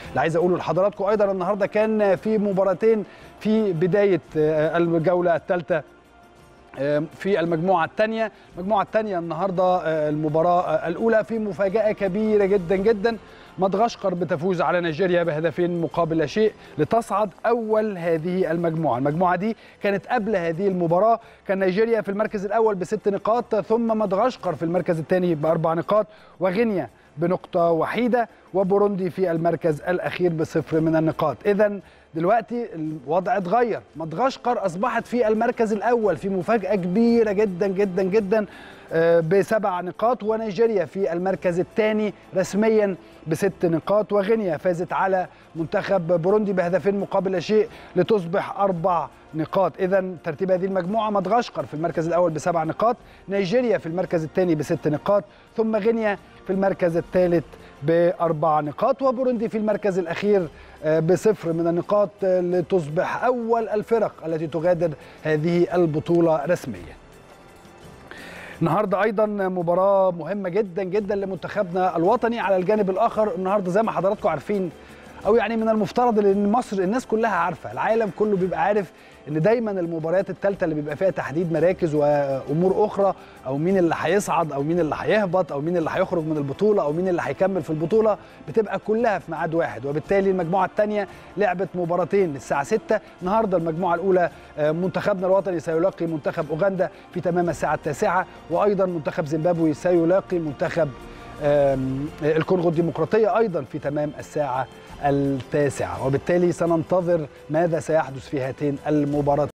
اللي عايز اقوله لحضراتكم ايضا النهارده كان في مباراتين في بدايه الجوله الثالثه في المجموعة الثانية المجموعة الثانية النهاردة المباراة الأولى في مفاجأة كبيرة جدا جدا مدغشقر بتفوز على نيجيريا بهدفين مقابل لا شيء لتصعد أول هذه المجموعة المجموعة دي كانت قبل هذه المباراة كان نيجيريا في المركز الأول بست نقاط ثم مدغشقر في المركز الثاني بأربع نقاط وغينيا بنقطة وحيدة وبوروندي في المركز الأخير بصفر من النقاط إذا دلوقتي الوضع اتغير مدغشقر أصبحت في المركز الأول في مفاجأة كبيرة جدا جدا جدا بسبع نقاط ونيجيريا في المركز الثاني رسميا بست نقاط وغينيا فازت على منتخب بوروندي بهدفين مقابل لا شيء لتصبح أربع نقاط إذا ترتيب هذه المجموعة مدغشقر في المركز الأول بسبع نقاط نيجيريا في المركز الثاني بست نقاط ثم غينيا في المركز الثالث بأربع نقاط وبوروندي في المركز الأخير بصفر من النقاط لتصبح أول الفرق التي تغادر هذه البطولة رسميا النهارده ايضا مباراه مهمه جدا جدا لمنتخبنا الوطني على الجانب الاخر النهارده زي ما حضراتكم عارفين او يعني من المفترض ان مصر الناس كلها عارفه العالم كله بيبقى عارف ان دايما المباريات الثالثه اللي بيبقى فيها تحديد مراكز وامور اخرى او مين اللي هيصعد او مين اللي هيهبط او مين اللي هيخرج من البطوله او مين اللي هيكمل في البطوله بتبقى كلها في ميعاد واحد وبالتالي المجموعه الثانيه لعبت مباراتين الساعه 6 النهارده المجموعه الاولى منتخبنا الوطني سيلاقي منتخب اوغندا في تمام الساعه التاسعه وايضا منتخب زيمبابوي سيلاقي منتخب الكونغو الديمقراطيه ايضا في تمام الساعه التاسعة وبالتالي سننتظر ماذا سيحدث في هاتين المباراتين